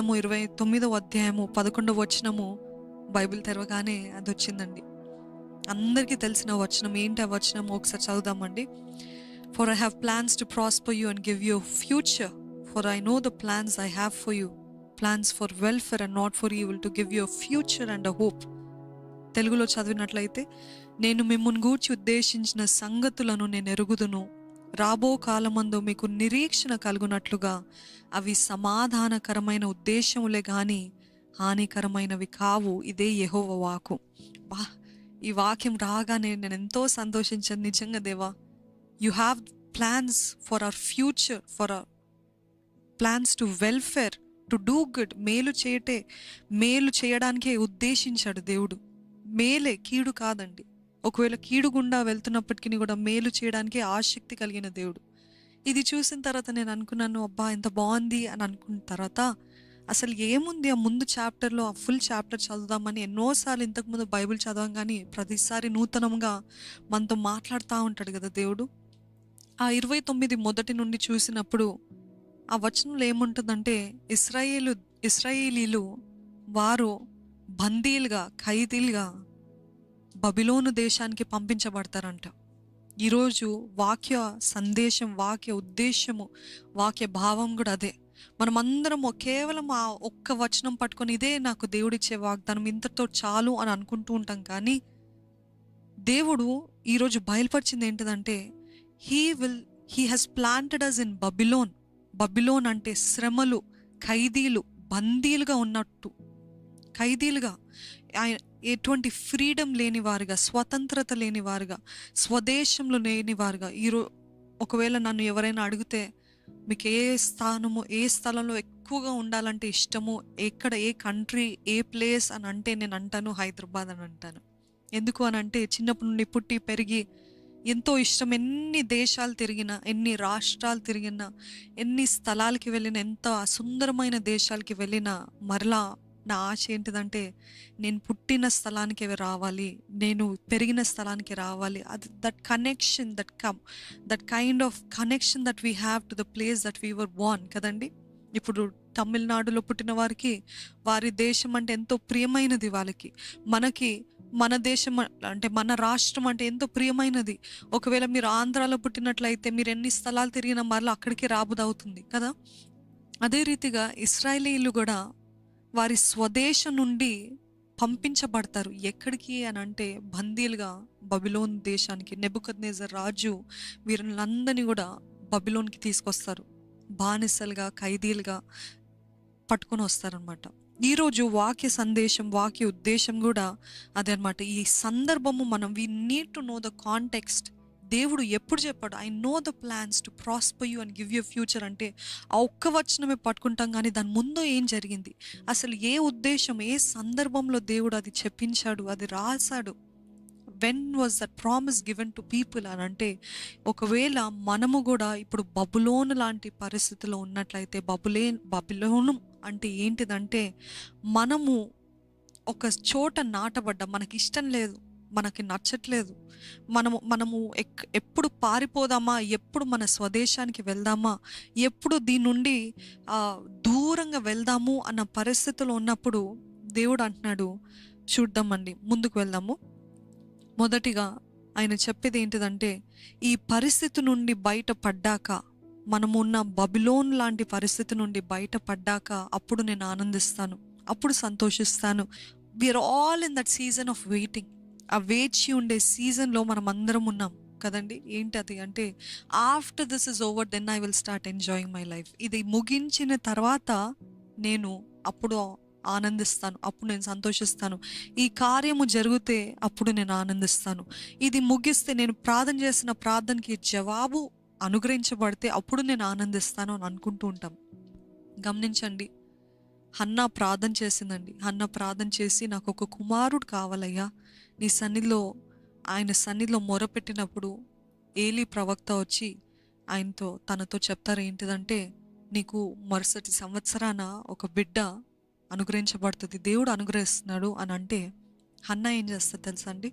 గ్రంథము ఇరవై తొమ్మిదవ అధ్యాయము పదకొండవ వచనము బైబిల్ తెరవగానే అది వచ్చిందండి అందరికీ తెలిసిన వచనం ఏంటి ఆ వచనం ఒకసారి చదువుదామండి for I have plans to prosper you and give you future for I know the plans I have for you plans for welfare and not for evil to give you future and a hope తెలుగులో చదివినట్లయితే నేను మిమ్మల్ని గూర్చి ఉద్దేశించిన సంగతులను నేను ఎరుగుదును రాబో కాలమందు మీకు నిరీక్షణ కలుగునట్లుగా అవి సమాధానకరమైన ఉద్దేశములే గాని హానికరమైనవి కావు ఇదే యెహోవ వాకు బా ఈ వాక్యం రాగానే నేను ఎంతో సంతోషించాను నిజంగా దేవా you have plans for our future for our plans to welfare to do good మేలు చేయటే మేలు చేయడానికే ఉద్దేశించాడు దేవుడు మేలే కీడు కాదండి ఒకవేళ కీడు గుండా వెళ్తున్నప్పటికీ కూడా మేలు చేయడానికి ఆసక్తి కలిగిన దేవుడు ఇది చూసిన తర్వాత నేను అనుకున్నాను అబ్బా ఎంత బాగుంది అని అనుకున్న తర్వాత అసలు ఏముంది ఆ ముందు చాప్టర్లో ఆ ఫుల్ చాప్టర్ చదువుదామని ఎన్నోసార్లు ఇంతకుముందు బైబిల్ చదవం కానీ ప్రతిసారి నూతనంగా మనతో మాట్లాడుతూ ఉంటాడు కదా దేవుడు ఆ ఇరవై తొమ్మిది మొదటి నుండి చూసినప్పుడు ఆ వచనంలో ఏముంటుందంటే ఇస్రాయేలు ఇస్రాయేలీలు వారు బందీలుగా ఖైదీలుగా బబిలోను దేశానికి పంపించబడతారంట ఈరోజు వాక్య సందేశం వాక్య ఉద్దేశము వాక్య భావం కూడా అదే మనమందరం కేవలం ఆ ఒక్క వచనం పట్టుకొని ఇదే నాకు దేవుడిచ్చే వాగ్దానం ఇంతతో చాలు అని అనుకుంటూ ఉంటాం కానీ దేవుడు ఈరోజు బయలుపరిచింది ఏంటిదంటే he will he has planted us in Babylon Babylon అంటే శ్రమలు ఖైదీలు బందీలుగా ఉన్నట్టు ఖైదీలుగా ఆయన ఎటువంటి ఫ్రీడమ్ లేని వారుగా స్వతంత్రత లేని వారుగా స్వదేశంలో లేని వారుగా ఈరో ఒకవేళ నన్ను ఎవరైనా అడిగితే మీకు ఏ స్థానము ఏ స్థలంలో ఎక్కువగా ఉండాలంటే ఇష్టము ఎక్కడ ఏ కంట్రీ ఏ ప్లేస్ అని అంటే నేను అంటాను హైదరాబాద్ అని అంటాను ఎందుకు అని అంటే చిన్నప్పటి నుండి పుట్టి పెరిగి ఎంతో ఇష్టం ఎన్ని దేశాలు తిరిగినా ఎన్ని రాష్ట్రాలు తిరిగినా ఎన్ని స్థలాలకి వెళ్ళినా ఎంత సుందరమైన దేశాలకి వెళ్ళినా మరలా నా ఆశ ఏంటిదంటే నేను పుట్టిన స్థలానికి రావాలి నేను పెరిగిన స్థలానికి రావాలి అది that connection that come that kind of connection that we have to the place that we were born కదండి ఇప్పుడు తమిళనాడులో పుట్టిన వారికి వారి దేశం అంటే ఎంతో ప్రియమైనది వాళ్ళకి మనకి మన దేశం అంటే మన రాష్ట్రం అంటే ఎంతో ప్రియమైనది ఒకవేళ మీరు ఆంధ్రాలో పుట్టినట్లయితే మీరు ఎన్ని స్థలాలు తిరిగినా మరలా అక్కడికి రాబుదవుతుంది కదా అదే రీతిగా ఇస్రాయేలీలు కూడా వారి స్వదేశం నుండి పంపించబడతారు ఎక్కడికి అని అంటే బందీలుగా బబిలోన్ దేశానికి నెబుకద్నేజర్ రాజు వీరినందరినీ కూడా బబిలోన్కి తీసుకొస్తారు బానిసలుగా ఖైదీలుగా పట్టుకొని వస్తారనమాట ఈరోజు వాక్య సందేశం వాక్య ఉద్దేశం కూడా అదే అనమాట ఈ సందర్భము మనం we need to know the context దేవుడు ఎప్పుడు చెప్పాడు I know the plans to prosper you and give you future అంటే ఆ ఒక్క వచనమే పట్టుకుంటాం కానీ దాని ముందు ఏం జరిగింది అసలు ఏ ఉద్దేశం ఏ సందర్భంలో దేవుడు అది చెప్పించాడు అది రాశాడు when was that promise given to people అని అంటే ఒకవేళ మనము కూడా ఇప్పుడు బబులోను లాంటి పరిస్థితిలో ఉన్నట్లయితే బబులే బబులోను అంటే ఏంటిదంటే మనము ఒక చోట నాటబడ్డ మనకి ఇష్టం లేదు మనకి నచ్చట్లేదు మనము మనము ఎక్ ఎప్పుడు పారిపోదామా ఎప్పుడు మన స్వదేశానికి వెళ్దామా ఎప్పుడు దీని నుండి ఆ, దూరంగా వెళ్దాము అన్న పరిస్థితిలో ఉన్నప్పుడు దేవుడు అంటున్నాడు చూద్దామండి ముందుకు వెళ్దాము మొదటిగా ఆయన చెప్పేది ఏంటిదంటే ఈ పరిస్థితి నుండి బయటపడ్డాక మనము ఉన్న బబిలోన్ లాంటి పరిస్థితి నుండి బయటపడ్డాక అప్పుడు నేను ఆనందిస్తాను అప్పుడు సంతోషిస్తాను we're all in that season of waiting ఆ వేచి ఉండే సీజన్లో మనం అందరం ఉన్నాం కదండి ఏంటి అది అంటే after this is over then I will start enjoying my life ఇది ముగించిన తర్వాత నేను అప్పుడు ఆనందిస్తాను అప్పుడు నేను సంతోషిస్తాను ఈ కార్యము జరిగితే అప్పుడు నేను ఆనందిస్తాను ఇది ముగిస్తే నేను ప్రార్థన చేసిన ప్రార్థనకి జవాబు అనుగ్రహించబడితే అప్పుడు నేను ఆనందిస్తాను అని అనుకుంటూ ఉంటాం గమనించండి హన్నా ప్రార్థన చేసిందండి హన్న ప్రార్థన చేసి నాకు ఒక కుమారుడు కావాలయ్యా నీ సన్నిధిలో ఆయన సన్నిధిలో మొరపెట్టినప్పుడు ఏలి ప్రవక్త వచ్చి ఆయనతో తనతో చెప్తారు ఏంటిదంటే నీకు మరుసటి సంవత్సరాన ఒక బిడ్డ అనుగ్రహించబడుతుంది దేవుడు అనుగ్రహిస్తున్నాడు అని అంటే హన్న ఏం చేస్తుంది తెలుసా అండి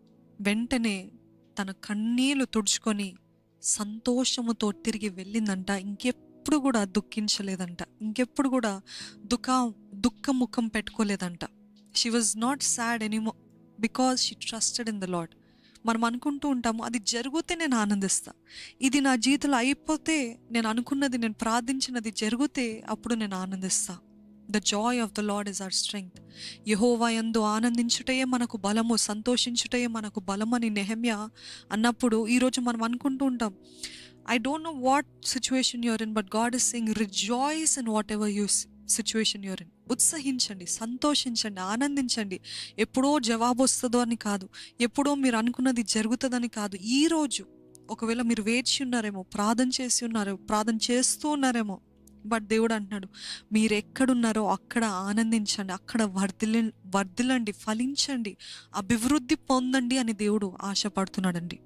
వెంటనే తన కన్నీళ్లు తుడుచుకొని సంతోషముతో తిరిగి వెళ్ళిందంట ఇంకెప్పుడు ఇంకెప్పుడు కూడా దుఃఖించలేదంట ఇంకెప్పుడు కూడా దుఃఖ దుఃఖ ముఖం పెట్టుకోలేదంట she was not sad anymore because she trusted in the Lord మనం అనుకుంటూ ఉంటాము అది జరిగితే నేను ఆనందిస్తా ఇది నా జీవితంలో అయిపోతే నేను అనుకున్నది నేను ప్రార్థించినది జరిగితే అప్పుడు నేను ఆనందిస్తా the joy of the Lord is our strength యహోవా యందు ఆనందించుటయే మనకు బలము సంతోషించుటయే మనకు బలమని నెహమ్య అన్నప్పుడు ఈరోజు మనం అనుకుంటూ ఉంటాం I don't know what situation you're in but God is saying rejoice in whatever you situation you're in ఉత్సహించండి సంతోషించండి ఆనందించండి ఎప్పుడో జవాబు వస్తుందో అని కాదు ఎప్పుడో మీరు అనుకున్నది జరుగుతుందని కాదు ఈ రోజు ఒకవేళ మీరు వేచి ఉన్నారేమో ప్రార్థన చేసి ఉన్నారేమో ప్రార్థన చేస్తూ ఉన్నారేమో బట్ దేవుడు అంటున్నాడు మీరు ఎక్కడున్నారో అక్కడ ఆనందించండి అక్కడ వర్ధిల్లి వర్ధిల్లండి ఫలించండి అభివృద్ధి పొందండి అని దేవుడు ఆశపడుతున్నాడండి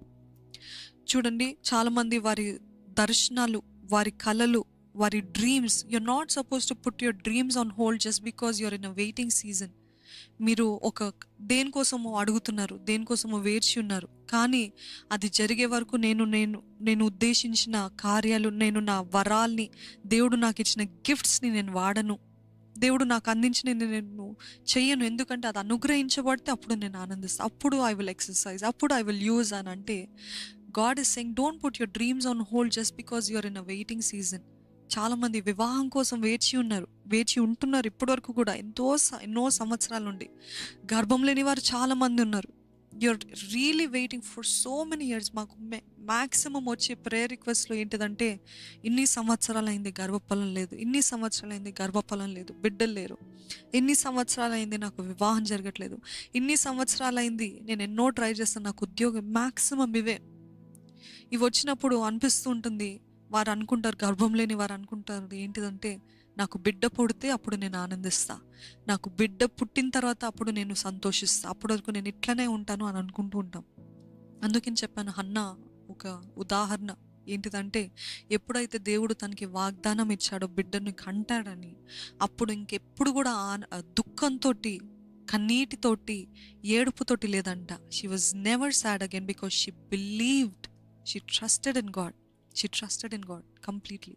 చూడండి చాలామంది వారి దర్శనాలు వారి కళలు వారి dreams you're not supposed to put your dreams on hold just because you're in a waiting season మీరు ఒక దేనికోసమో అడుగుతున్నారు దేనికోసమో వేర్చి ఉన్నారు కానీ అది జరిగే వరకు నేను నేను నేను ఉద్దేశించిన కార్యాలు నేను నా వరాల్ని దేవుడు నాకు ఇచ్చిన గిఫ్ట్స్ని నేను వాడను దేవుడు నాకు అందించిన నేను చెయ్యను ఎందుకంటే అది అనుగ్రహించబడితే అప్పుడు నేను ఆనందిస్తాను అప్పుడు ఐ విల్ ఎక్సర్సైజ్ అప్పుడు ఐ విల్ యూజ్ అని అంటే God is saying don't put your dreams on hold just because you're in a waiting season చాలా మంది వివాహం కోసం వేచి ఉన్నారు వేచి ఉంటున్నారు ఇప్పటివరకు కూడా ఎంతో స- ఎన్నో సంవత్సరాల నుండి గర్భం లేని వారు చాలా మంది ఉన్నారు you're really waiting for so many years మాకు మ్యాక్సిమం వచ్చే ప్రేయర్ రిక్వెస్ట్లో ఏంటిదంటే ఇన్ని సంవత్సరాలు అయింది గర్భఫలం లేదు ఇన్ని సంవత్సరాలు అయింది గర్భఫలం లేదు బిడ్డలు లేరు ఎన్ని సంవత్సరాలు అయింది నాకు వివాహం జరగట్లేదు ఇన్ని సంవత్సరాలు అయింది నేను ఎన్నో ట్రై చేస్తాను నాకు ఉద్యోగం మ్యాక్సిమం ఇవే ఇవి వచ్చినప్పుడు అనిపిస్తూ ఉంటుంది వారు అనుకుంటారు గర్భం లేని వారు అనుకుంటారు ఏంటిదంటే నాకు బిడ్డ పుడితే అప్పుడు నేను ఆనందిస్తా నాకు బిడ్డ పుట్టిన తర్వాత అప్పుడు నేను సంతోషిస్తా అప్పటి వరకు నేను ఇట్లనే ఉంటాను అని అనుకుంటూ ఉంటాం అందుకని చెప్పాను హన్న ఒక ఉదాహరణ ఏంటిదంటే ఎప్పుడైతే దేవుడు తనకి వాగ్దానం ఇచ్చాడో బిడ్డను కంటాడని అప్పుడు ఇంకెప్పుడు కూడా ఆ దుఃఖంతో కన్నీటితోటి ఏడుపుతోటి లేదంట she was never sad again because she believed she trusted in God she trusted in God completely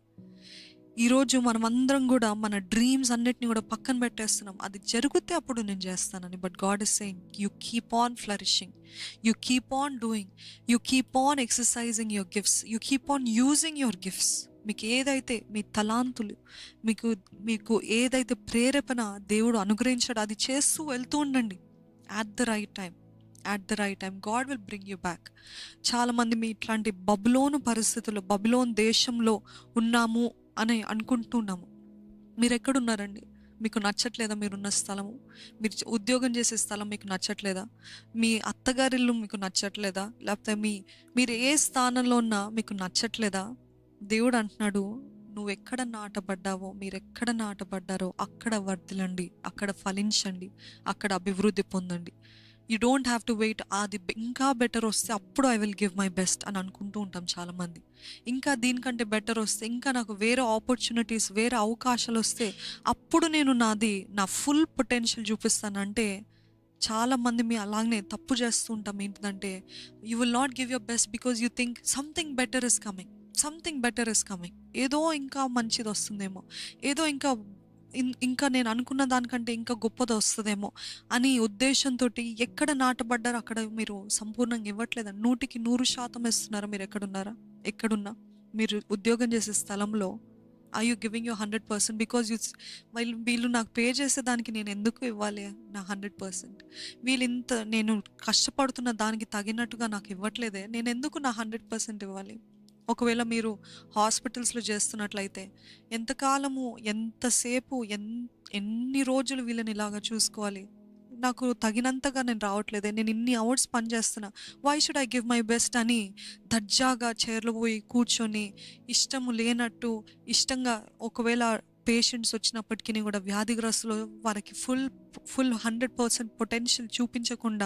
ఈరోజు మనం అందరం కూడా మన డ్రీమ్స్ అన్నిటిని కూడా పక్కన పెట్టేస్తున్నాం అది జరిగితే అప్పుడు నేను చేస్తానని but God is saying you keep on flourishing you keep on doing you keep on exercising your gifts you keep on using your gifts మీకు ఏదైతే మీ తలాంతులు మీకు మీకు ఏదైతే ప్రేరేపణ దేవుడు అనుగ్రహించాడో అది చేస్తూ వెళ్తూ ఉండండి at the right time at the right time God will bring you back చాలామంది మీ ఇట్లాంటి బబులోను పరిస్థితుల్లో బబులోన్ దేశంలో ఉన్నాము అని అనుకుంటున్నాము మీరు ఎక్కడున్నారండి మీకు నచ్చట్లేదా మీరున్న స్థలము మీరు చ- ఉద్యోగం చేసే స్థలం మీకు నచ్చట్లేదా మీ అత్తగారిల్లు మీకు నచ్చట్లేదా లేకపోతే మీ మీరు ఏ స్థానంలో ఉన్నా మీకు నచ్చట్లేదా దేవుడు అంటున్నాడు నువ్వు ఎక్కడ నాటబడ్డావో మీరు ఎక్కడ నాటబడ్డారో అక్కడ వర్ధిలండి అక్కడ ఫలించండి అక్కడ అభివృద్ధి పొందండి you don't have to wait అది బె- ఇంకా బెటర్ వస్తే అప్పుడు I will give my best అని అనుకుంటూ ఉంటాం చాలామంది ఇంకా దీనికంటే బెటర్ వస్తే ఇంకా నాకు వేరే ఆపర్చునిటీస్ వేరే అవకాశాలు వస్తే అప్పుడు నేను నాది నా ఫుల్ పొటెన్షియల్ చూపిస్తానంటే చాలా మంది మీ అలాగనే తప్పు చేస్తూ ఉంటాం ఏంటిదంటే you will not give your best because you think something better is coming something better is coming ఏదో ఇంకా మంచిది వస్తుందేమో ఏదో ఇంకా ఇన్- ఇంకా నేను అనుకున్న దానికంటే ఇంకా గొప్పది వస్తుందేమో అని ఉద్దేశంతో ఎక్కడ నాటబడ్డారో అక్కడ మీరు సంపూర్ణంగా ఇవ్వట్లేదా నూటికి నూరు శాతం ఇస్తున్నారా మీరు ఎక్కడున్నారా ఎక్కడున్నా మీరు ఉద్యోగం చేసే స్థలంలో I you giving you hundred percent because you వీళ్ళు వీళ్ళు నాకు పే చేసే దానికి నేను ఎందుకు ఇవ్వాలి నా హండ్రెడ్ పర్సెంట్ వీళ్ళు ఇంత నేను కష్టపడుతున్న దానికి తగినట్టుగా నాకు ఇవ్వట్లేదే నేను ఎందుకు నా హండ్రెడ్ పర్సెంట్ ఇవ్వాలి ఒకవేళ మీరు హాస్పిటల్స్లో చేస్తున్నట్లయితే ఎంతకాలము ఎంతసేపు ఎన్ ఎన్ని రోజులు వీళ్ళని ఇలాగా చూసుకోవాలి నాకు తగినంతగా నేను రావట్లేదే నేను ఇన్ని అవర్స్ పని చేస్తున్నా why should I give my best అని దర్జాగా చైర్లో పోయి కూర్చొని ఇష్టము లేనట్టు ఇష్టంగా ఒకవేళ పేషెంట్స్ వచ్చినప్పటికీ కూడా వ్యాధిగ్రస్తులు వారికి full full hundred percent potential చూపించకుండా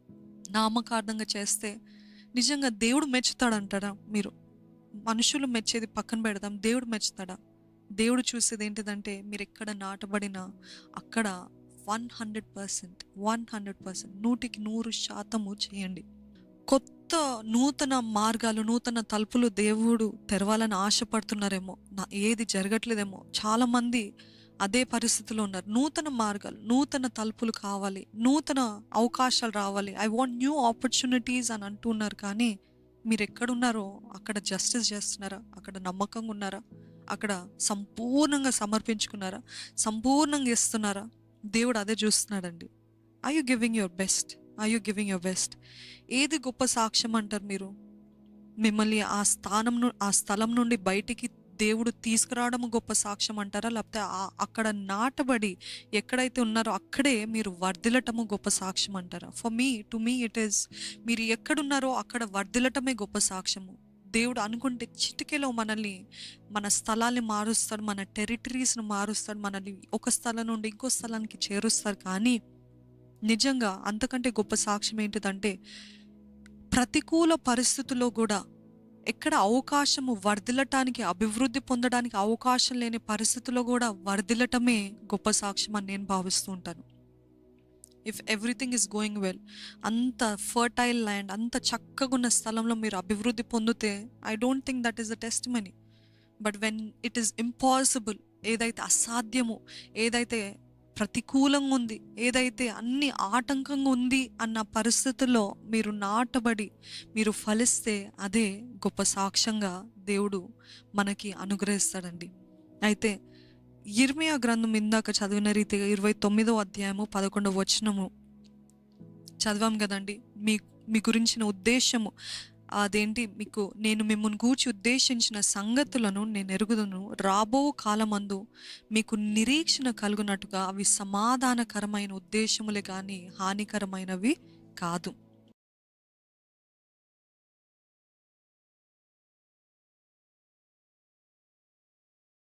నామకార్థంగా చేస్తే నిజంగా దేవుడు మెచ్చుతాడంటారా మీరు మనుషులు మెచ్చేది పక్కన పెడదాం దేవుడు మెచ్చుతాడా దేవుడు చూసేది ఏంటిదంటే మీరు ఎక్కడ నాటబడినా అక్కడ one hundred percent one hundred percent నూటికి నూరు శాతము చేయండి కొత్త నూతన మార్గాలు నూతన తలుపులు దేవుడు తెరవాలని ఆశపడుతున్నారేమో నా ఏది జరగట్లేదేమో చాలా మంది అదే పరిస్థితిలో ఉన్నారు నూతన మార్గాలు నూతన తలుపులు కావాలి నూతన అవకాశాలు రావాలి ఐ వాంట్ న్యూ ఆపర్చునిటీస్ అని అంటున్నారు కానీ మీరు ఎక్కడున్నారో అక్కడ జస్టిస్ చేస్తున్నారా అక్కడ నమ్మకంగా ఉన్నారా అక్కడ సంపూర్ణంగా సమర్పించుకున్నారా సంపూర్ణంగా ఇస్తున్నారా దేవుడు అదే చూస్తున్నాడండి I you giving your best I you giving your best ఏది గొప్ప సాక్ష్యం అంటారు మీరు మిమ్మల్ని ఆ స్థానం ను ఆ స్థలం నుండి బయటికి దేవుడు తీసుకురావడం గొప్ప సాక్ష్యం అంటారా లేకపోతే ఆ- అక్కడ నాటబడి ఎక్కడైతే ఉన్నారో అక్కడే మీరు వర్ధిల్లటము గొప్ప సాక్ష్యం అంటారా for me to me it is మీరు ఎక్కడున్నారో అక్కడ వర్ధిల్లటమే గొప్ప సాక్ష్యము దేవుడు అనుకుంటే చిటికెలో మనల్ని మన స్థలాల్ని మారుస్తాడు మన టెరిటరీస్ని మారుస్తాడు మనల్ని ఒక స్థలం నుండి ఇంకో స్థలానికి చేరుస్తాడు కానీ నిజంగా అంతకంటే గొప్ప సాక్ష్యం ఏంటిదంటే ప్రతికూల పరిస్థితుల్లో కూడా ఎక్కడ అవకాశము వర్ధిల్లటానికి అభివృద్ధి పొందడానికి అవకాశం లేని పరిస్థితుల్లో కూడా వర్ధిల్లటమే గొప్ప సాక్ష్యం అని నేను భావిస్తూ ఉంటాను if everything is going well అంత ఫర్టైల్ ల్యాండ్ అంత చక్కగా ఉన్న స్థలంలో మీరు అభివృద్ధి పొందితే I don't think that is a testimony but when it is impossible ఏదైతే అసాధ్యము ఏదైతే ప్రతికూలంగా ఉంది ఏదైతే అన్ని ఆటంకంగా ఉంది అన్న పరిస్థితుల్లో మీరు నాటబడి మీరు ఫలిస్తే అదే గొప్ప సాక్ష్యంగా దేవుడు మనకి అనుగ్రహిస్తాడండి అయితే ఇర్మియా గ్రంథం ఇందాక చదివిన రీతిగా ఇరవై తొమ్మిదో అధ్యాయము పదకొండవ వచనము చదివాం కదండి మీ మీ గురించిన ఉద్దేశము అదేంటి మీకు నేను మిమ్మల్ని గూర్చి ఉద్దేశించిన సంగతులను నేను ఎరుగుదును రాబో కాలమందు మీకు నిరీక్షణ కలుగునట్టుగా అవి సమాధానకరమైన ఉద్దేశములే కానీ హానికరమైనవి కాదు